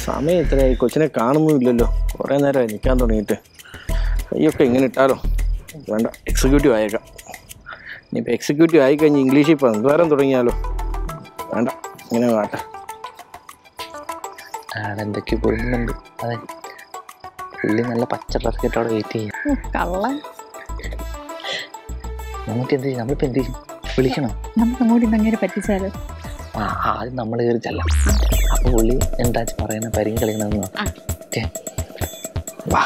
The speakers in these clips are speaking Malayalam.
സമയം ഇത്രയായി കൊച്ചിനെ കാണുന്നുമില്ലല്ലോ കുറേ നേരമായി നിൽക്കാൻ തുടങ്ങിയിട്ട് കൈയൊക്കെ ഇങ്ങനെ ഇട്ടാലോ വേണ്ട എക്സിക്യൂട്ടീവ് ആയേക്കാം ഇനിയിപ്പോൾ എക്സിക്യൂട്ടീവ് ആയിക്കഴിഞ്ഞ് ഇംഗ്ലീഷിൽ സംസാരം തുടങ്ങിയാലോ വേണ്ട ഇങ്ങനെ വേട്ടെ ആടെ എന്തൊക്കെയോ കൊടുക്കുന്നുണ്ട് അതെ പുള്ളി നല്ല പച്ച ഡ്രസ് ഇട്ട് അവിടെ വെയിറ്റ് ചെയ്യും കള്ളൻ നമുക്ക് എന്ത് ചെയ്യും നമ്മളിപ്പോൾ എന്ത് ചെയ്യും വിളിക്കണം നമുക്ക് അങ്ങോട്ട് ഇന്ന് അങ്ങനെ പറ്റിച്ചാലോ ആ ആദ്യം നമ്മൾ കയറി ചെല്ലാം അപ്പോൾ പുള്ളി എന്താ പറയുന്ന പരിങ്ങി കളിക്കണമെന്ന് നോക്കാം ഓക്കെ വാ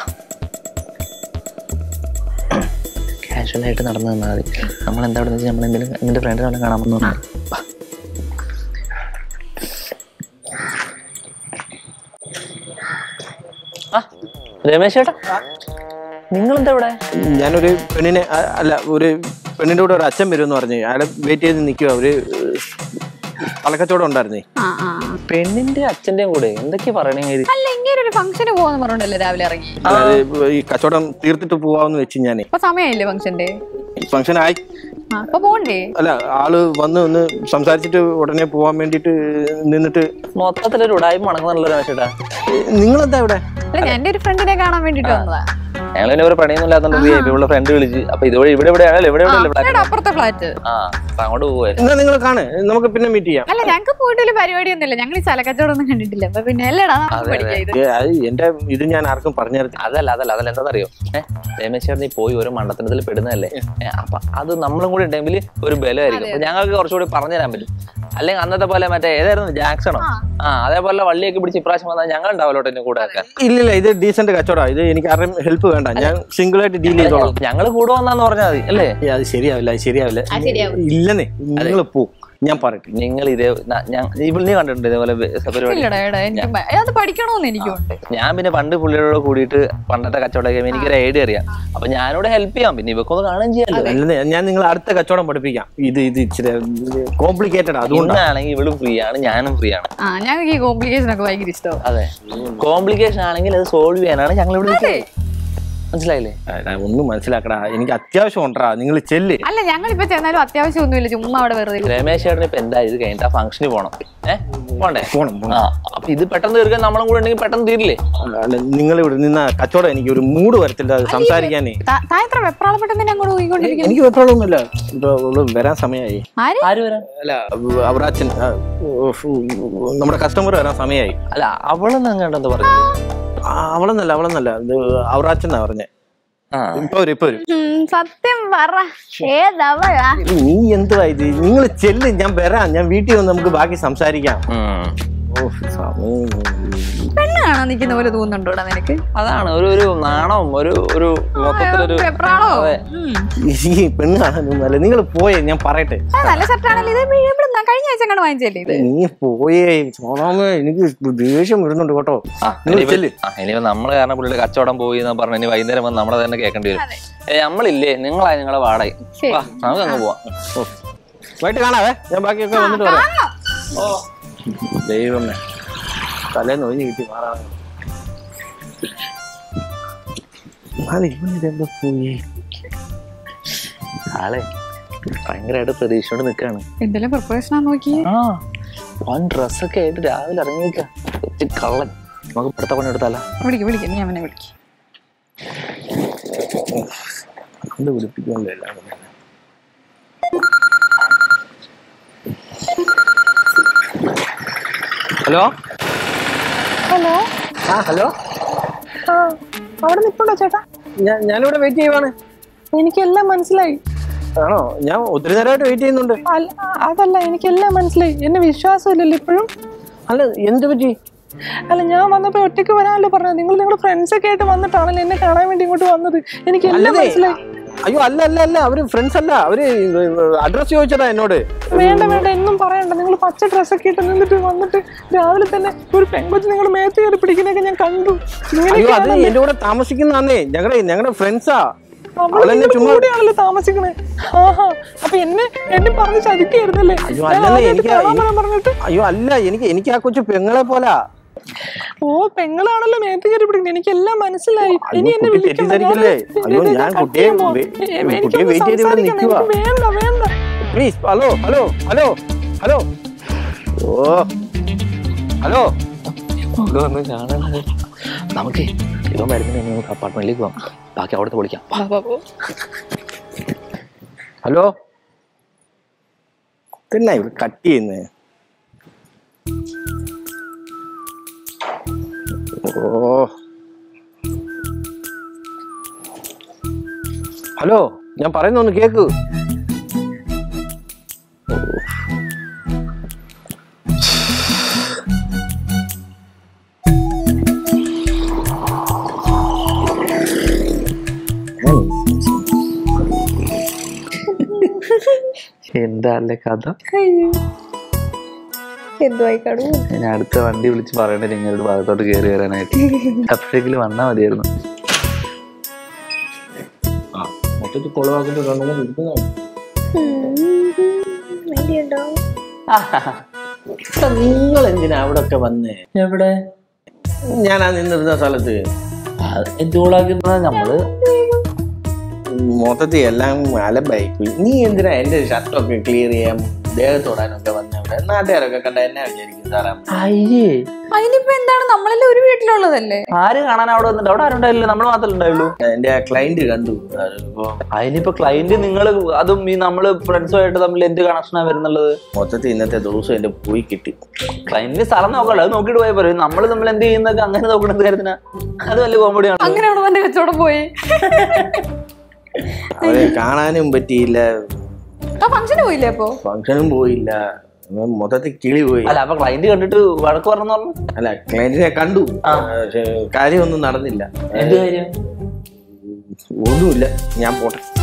കാഷ്വലായിട്ട് നടന്നു തന്നാൽ മതി നമ്മൾ എന്താ അവിടെ നമ്മൾ എന്തെങ്കിലും നിന്റെ ഫ്രണ്ടിനെ വന്ന് കാണാൻ വന്നു വാ ആ രമേശ് ചേട്ടാ നിങ്ങളെന്താ ഇവിടെ ഞാനൊരു പെണ്ണിനെ അ- അല്ല ഒരു പെണ്ണിൻ്റെ കൂടെ ഒരു അച്ഛൻ വരുമെന്ന് പറഞ്ഞ് അയാളെ വെയിറ്റ് ചെയ്ത് നിൽക്കുക ഒരു തലക്കച്ചവടം ഉണ്ടായിരുന്നേ ആ ആ പെണ്ണിന്റെ അച്ഛന്റെയും കൂടെ എന്തൊക്കെയാ പറയണേ ഇത്? അല്ല ഇങ്ങനെ ഒരു ഫംഗ്ഷന് പോവാന്ന് പറഞ്ഞോണ്ടല്ലേ രാവിലെ ഇറങ്ങി അതായത് ഈ കച്ചവടം തീർത്തിട്ട് പോവാന്ന് വെച്ച് ഞാനേ ഇപ്പൊ സമയമില്ലേ ഫംഗ്ഷന്റെ ഫംഗ്ഷൻ ആയി ആ അപ്പൊ പോണ്ടേ അല്ല ആള് വന്ന് ഒന്ന് സംസാരിച്ചിട്ട് ഉടനെ പോവാൻ വേണ്ടിയിട്ട് നിന്നിട്ട് മൊത്തത്തിലൊരു ഉടായ്പ മണക്കുന്നുണ്ടല്ലോ രമേശ് ചേട്ടാ നിങ്ങളെന്താ ഇവിടെ അല്ല ഞാൻ എന്റെ ഒരു ഫ്രണ്ടിനെ കാണാൻ വേണ്ടിട്ട് വന്നതാ ഞങ്ങൾ പിന്നെ ഒരു പണിയൊന്നും ഇല്ലാത്തോണ്ട് ഇവിടെ ഫ്രണ്ട് വിളിച്ച് അപ്പൊ ഇതുവഴി ഇവിടെ ഇവിടെ ആണല്ലോ ഇവിടെ ഇവിടെ ഇവിടെ ഇവിടെ അപ്പുറത്തെ ഫ്ലാറ്റ് ആ അപ്പൊ അങ്ങോട്ട് പോവേ എന്നാ നിങ്ങൾ കാണ് നമുക്ക് പിന്നെ മീറ്റ് ചെയ്യാം അല്ല ഞങ്ങൾക്ക് പോയിട്ട് വലിയ പരിപാടിയൊന്നുമില്ല ഞങ്ങൾ ഈ ചലക്കച്ചവടം ഒന്നും കണ്ടിട്ടില്ല അപ്പൊ പിന്നെ അല്ലേടാ നമുക്ക് പഠിക്കാം ഇത് ഏ, അത് എന്റെ ഇത് ഞാൻ ആർക്കും പറഞ്ഞു തരത്തില്ല അതല്ല അതല്ല അതല്ല എന്താണെന്നറിയോ ഏഹ് രമേശ് ചേട്ടൻ ഈ പോയി ഒരു മണ്ടത്തനത്തിൽ പെടുന്നതല്ലേ ഏ, അപ്പൊ അത് നമ്മളും കൂടി ഉണ്ടെങ്കിൽ ഒരു ബലമായിരിക്കും അപ്പൊ ഞങ്ങൾക്ക് കുറച്ചുകൂടി പറഞ്ഞു തരാൻ പറ്റും അല്ലെങ്കിൽ അന്നത്തെ പോലെ മറ്റേ ഏതായിരുന്നു ജാക്സണോ ആ അതേപോലെ വള്ളിയൊക്കെ പിടിച്ച് ഇപ്രാവശ്യം വന്നാൽ ഞങ്ങൾ ഉണ്ടാവല്ലോ എന്നെ കൂടെ ആക്കാൻ ഇല്ലില്ല ഇത് ഡീസന്റ് കച്ചവടം ഇത് എനിക്ക് ആരുടെയും ഹെൽപ്പ് വേണ്ട ഞാൻ സിംഗിൾ ആയിട്ട് ഡീൽ ചെയ്തോളാം ഞങ്ങൾ കൂടെ വന്നാന്ന് പറഞ്ഞാൽ മതി അല്ലേ ഏ, അത് ശരിയാവില്ല അത് ശരിയാവില്ല ആ, ശരിയാവും. ഇല്ലെന്നേ നിങ്ങൾ പോ ഞാൻ പറയട്ടെ നിങ്ങൾ ഇതേ ന- ഞാൻ ഇപ്പോൾ നീ കണ്ടിട്ടുണ്ട് ഇതേപോലെ ബ- പരിപാടി ഇല്ലടാ എടാ എനിക്ക് ഭ- അത് പഠിക്കണമെന്ന് എനിക്കുണ്ട് ഞാൻ പിന്നെ പണ്ട് പുള്ളിയോട് കൂടിയിട്ട് പണ്ടത്തെ കച്ചവടമൊക്കെ എനിക്കൊരു ഐഡിയ അറിയാം അപ്പൊ ഞാനിവിടെ ഹെൽപ്പ് ചെയ്യാം പിന്നെ ഇവക്കൊന്ന് കാണുകയും ചെയ്യാലോ അല്ലെന്നേ ഞാൻ നിങ്ങൾ അടുത്ത കച്ചവടം പഠിപ്പിക്കാം ഇത് ഇത് ഇച്ചിരി കോംപ്ലിക്കേറ്റഡ് അതുകൊണ്ടാണ് ഇന്നാണെങ്കിൽ ഇവളും ഫ്രീ ആണ് ഞാനും ഫ്രീ ആണ് ആ ഞങ്ങൾക്ക് ഈ കോംപ്ലിക്കേഷൻ ഒക്കെ ഭയങ്കര ഇഷ്ടമാണ് അതെ കോംപ്ലിക്കേഷൻ ആണെങ്കിൽ അത് സോൾവ് ചെയ്യാനാണ് ഞങ്ങൾ ഇവിടെ നിൽക്കുന്നത്. മനസ്സിലായില്ലേ എടാ, ഒന്നും മനസ്സിലാക്കടാ എനിക്ക് അത്യാവശ്യം ഉണ്ടാ നിങ്ങൾ ചെല്ല് അല്ല ഞങ്ങൾ ഇപ്പൊ ചെന്നാലും അത്യാവശ്യം ഒന്നുമില്ല ചുമ്മാ അവിടെ വെറുതെ ഇരുന്ന്. രമേശ് ചേട്ടൻ ഇപ്പൊ എന്താ ഇത് കഴിഞ്ഞിട്ട് ആ ഫംഗ്ഷന് പോണം ഏഹ് പോണ്ടേ പോണം പോണം ആ അപ്പൊ ഇത് പെട്ടെന്ന് തീർക്കാൻ നമ്മളും കൂടെ ഉണ്ടെങ്കിൽ പെട്ടെന്ന് തീരില്ലേ അല്ല നിങ്ങൾ ഇവിടെ നിന്ന കച്ചവടം എനിക്ക് ഒരു മൂഡ് വരത്തില്ല അത് സംസാരിക്കാനേ താ- താൻ എത്ര വെപ്രാളപ്പെട്ടെന്ന് അങ്ങോട്ട് പോയിക്കൊണ്ടിരിക്കുന്നു എനിക്ക് വെപ്രാളൊന്നുമില്ല ഇപ്പൊ അവള് വരാൻ സമയമായി ആര് ആര് വരാൻ അല്ല അവറാച്ചൻ ആ, ഉഫ്, നമ്മുടെ കസ്റ്റമർ വരാൻ സമയമായി അല്ല അവളെന്ന് അങ്ങോട്ടെന്ത് പറഞ്ഞു ആ, അവളെന്നല്ല അവളെന്നല്ല ഇത് അവറാച്ചൻ എന്നാ പറഞ്ഞേ ആ ഇപ്പൊ വരും ഇപ്പൊ വരും ഉം, സത്യം പറ ഏതവളാ നീ എന്തുവാ ഇത് നിങ്ങൾ ചെല്ല് ഞാൻ വരാം ഞാൻ വീട്ടിൽ വന്ന് നമുക്ക് ബാക്കി സംസാരിക്കാം ഉം. ഓ സമയം പെണ്ണ് കാണാൻ നിൽക്കുന്ന പോലെ തോന്നുന്നുണ്ടോടാ നിനക്ക് അതാണ് ഒരു ഒരു നാണവും ഒരു ഒരു മൊത്തത്തിലൊരു വെപ്രാളോ അതെ. ഉം. ഈ പെണ്ണ് കാണാനൊന്നുമല്ല നിങ്ങൾ പോയേ ഞാൻ പറയട്ടെ ആ, നല്ല ഷർട്ടാണല്ലോ ഇത് ഇവിടെ കഴിഞ്ഞ ആഴ്ച കണ്ട് വാങ്ങിച്ചല്ലേ ഇത് നീ പോയേ സോളാമേ എനിക്ക് ദേഷ്യം വരുന്നുണ്ട് കേട്ടോ ആ, നിങ്ങൾ ഇനിയിപ്പോ- ചെല്ല് ആ, ഇനിയിപ്പോ നമ്മള് കാരണം പുള്ളിയുടെ കച്ചവടം പോയി എന്ന് പറഞ്ഞു ഇനി വൈകുന്നേരം വന്ന് നമ്മളെ തന്നെ കേൾക്കേണ്ടി വരും ഏ നമ്മളില്ലേ നിങ്ങളായി നിങ്ങളെ വാടകை ശരി. വാ നമുക്ക് അങ്ങ് പോവാം ഓ. വൈകിട്ട് കാണാവേ ഞാൻ ബാക്കിയൊക്കെ വന്നിട്ട് വരാം കാണണം. ദൈവമേ തലേന്ന് ഒഴിഞ്ഞ് കിട്ടി മാറാൻ ഇവനിതെന്താ പോയി ആളെ ഭയങ്കരമായിട്ട് പ്രതീക്ഷയോട് നിൽക്കാണ് എന്തെല്ലാം പ്രിപ്പറേഷൻ ആ നോക്കിയേ ആ വൺ ഡ്രസ്സൊക്കെ ആയിട്ട് രാവിലെ ഇറങ്ങി നിൽക്കാം ഒത്തിരി കള്ളൻ നമുക്ക് ഇവിടുത്തെ പണി എടുത്താലോ വിളിക്കും വിളിക്കും നീ അവനെ വിളിക്കും കണ്ട് പിടിപ്പിക്കുമല്ലോ എല്ലാം കൂടെ. ഹലോ ഹലോ ആ ഹലോ ആ അവിടെ നിൽപ്പുണ്ടോ ചേട്ടാ ഞാൻ ഞാനിവിടെ വെയിറ്റ് ചെയ്യുവാണ് എനിക്കെല്ലാം മനസ്സിലായി ആണോ ഞാൻ ഒത്തിരി നേരമായിട്ട് വെയിറ്റ് ചെയ്യുന്നുണ്ട് അല്ല അതല്ല എനിക്കെല്ലാം മനസ്സിലായി എന്നെ വിശ്വാസമില്ലല്ലോ ഇപ്പോഴും അല്ല എന്ത് പറ്റി അല്ല ഞാൻ വന്നപ്പോ ഒറ്റയ്ക്ക് വരാനല്ലോ പറഞ്ഞത് നിങ്ങൾ നിങ്ങളുടെ ഫ്രണ്ട്സ് ഒക്കെ ആയിട്ട് വന്നിട്ടാണല്ലോ എന്നെ കാണാൻ വേണ്ടി ഇങ്ങോട്ട് വന്നത് എനിക്ക് എല്ലാം അല്ലതേ. മനസ്സിലായി അയ്യോ അല്ല അല്ല അല്ല അവര് ഫ്രണ്ട്സ് അല്ല അവര് അഡ്രസ് ചോദിച്ചതാ എന്നോട് വേണ്ട വേണ്ട എന്നും പറയണ്ട നിങ്ങൾ പച്ച ഡ്രസ്സൊക്കെ ഇട്ട് നിന്നിട്ട് വന്നിട്ട് രാവിലെ തന്നെ ഒരു പെൺകൊച്ച് നിങ്ങൾ മേത്ത് കയറി പിടിക്കുന്നൊക്കെ ഞാൻ കണ്ടു അയ്യോ അത് ഇങ്ങനെയൊക്കെയാണല്ലേ എന്റെ കൂടെ താമസിക്കുന്നതാന്നേ ഞങ്ങളുടെ ഞങ്ങളുടെ ഫ്രണ്ട്സാ അവള് അവളെന്നെ നിങ്ങളുടെ ചുമ്മാ കൂടെയാണല്ലോ താമസിക്കണേ ആഹാ അപ്പൊ എന്നെ എന്നെ പറഞ്ഞ് ചതിക്കായിരുന്നല്ലേ അയ്യോ, ഞാൻ അല്ലല്ലേ, ആദ്യമായിട്ട് എനിക്ക് കാണാൻ വരാൻ പറഞ്ഞിട്ട് അയ്യോ അല്ല എനിക്ക് എനിക്ക് ആ കൊച്ചു പെങ്ങളെ പോലാ ഓ പെങ്ങളാണല്ലോ മേത്ത് കയറി പിടിക്കുന്നത് എനിക്കെല്ലാം മനസ്സിലായി അയ്യോ, ഇനി എന്നെ കുട്ടി വിളിക്കണ്ട. തെറ്റിദ്ധരിക്കല്ലേ? ഞാൻ- അയ്യോ, ഇത് ഞാൻ cut കുട്ടിയെ ചെയ്യാമോ? വെ- എ- കുട്ടിയെ എനിക്കൊന്ന് wait ചെയ്ത് ഇവിടെ സംസാരിക്കണം. നിൽക്കുവാ. എനിക്ക് വേണ്ട വേണ്ട please hello hello hello hello oh hello ഇവിടെ വന്ന് കാണാൻ നമുക്ക് ഇവൻ വരുന്നതിന് മുന്നേ നമുക്ക് അപ്പാർട്ട്മെന്റിലേക്ക് പോകാം ബാക്കി അവിടുത്തെ വിളിക്കാം വാ, വാ, വാ. ഹലോ പിന്നെ ഇവിടെ കട്ട് ചെയ്യുന്നേ ഓ ഹലോ ഞാൻ പറയുന്ന ഒന്ന് കേക്ക് എന്താ അല്ലേ കഥ അയ്യോ എന്തുവായി കടു ഞാൻ അടുത്ത വണ്ടി വിളിച്ച് പറയണ്ടേ നിങ്ങളുടെ ഭാഗത്തോട്ട് കയറി വരാനായിട്ട് അപ്പോഴേക്കും വന്നാൽ മതിയായിരുന്നു ആ മൊത്തത്തിൽ കൊളവാക്കിട്ട് രണ്ടുമൂന്ന് ഇരിക്കുന്നതാണ് നിങ്ങൾ എന്തിനാ അവിടെ ഒക്കെ വന്നേ എവിടെ ഞാനാ നിന്നിരുന്ന സ്ഥലത്ത് എന്തുകൊള്ളാക്കുന്നത് നമ്മള് മൊത്തത്തിൽ എല്ലാം അലമ്പായി പോയി നീ എന്തിനാ എന്റെ ഷർട്ടൊക്കെ ക്ലിയർ ചെയ്യാൻ ദേഹത്തോടാനൊക്കെ വന്നവിടെ നാട്ടുകാരൊക്കെ കണ്ട എന്നെ വിചാരിക്കും സാറാ അയ്യേ അതിനിപ്പോ എന്താണ് നമ്മളെല്ലാം ഒരു വീട്ടിലുള്ളതല്ലേ ആര് കാണാൻ അവിടെ വന്നിട്ട് അവിടെ ആരുണ്ടായില്ല നമ്മൾ മാത്രമേ ഉണ്ടായുള്ളൂ എന്റെ ആ ക്ലൈന്റ് കണ്ടു അതിപ്പോ അതിനിപ്പോ ക്ലയന്റ് നിങ്ങൾ അതും ഈ നമ്മള് ഫ്രണ്ട്സുമായിട്ട് തമ്മിൽ എന്ത് കണക്ഷനാ വരുന്നുള്ളത് മൊത്തത്തിൽ ഇന്നത്തെ ദിവസം എന്റെ പോയി കിട്ടി ക്ലയന്റിന് സ്ഥലം നോക്കല്ലോ അത് നോക്കിയിട്ട് പോയാൽ പോലും നമ്മൾ തമ്മിൽ എന്ത് ചെയ്യുന്നൊക്കെ അങ്ങനെ നോക്കണത് കാര്യത്തിനാ അത് വലിയ കോമഡിയാണ് അങ്ങനെയാണ് എന്റെ കച്ചവടം പോയി അവരെ കാണാനും പറ്റിയില്ല ആ ഫംഗ്ഷന് പോയില്ലേ അപ്പോ ഫംഗ്ഷനും പോയില്ല മൊത്തത്തിൽ കിളി പോയി അല്ല അപ്പൊ ക്ലയന്റ് കണ്ടിട്ട് വഴക്ക് പറഞ്ഞു പറഞ്ഞു അല്ല ക്ലയന്റിനെ കണ്ടു പക്ഷേ കാര്യമൊന്നും നടന്നില്ല എന്ത് കാര്യം ഒന്നുമില്ല ഞാൻ പോട്ടെ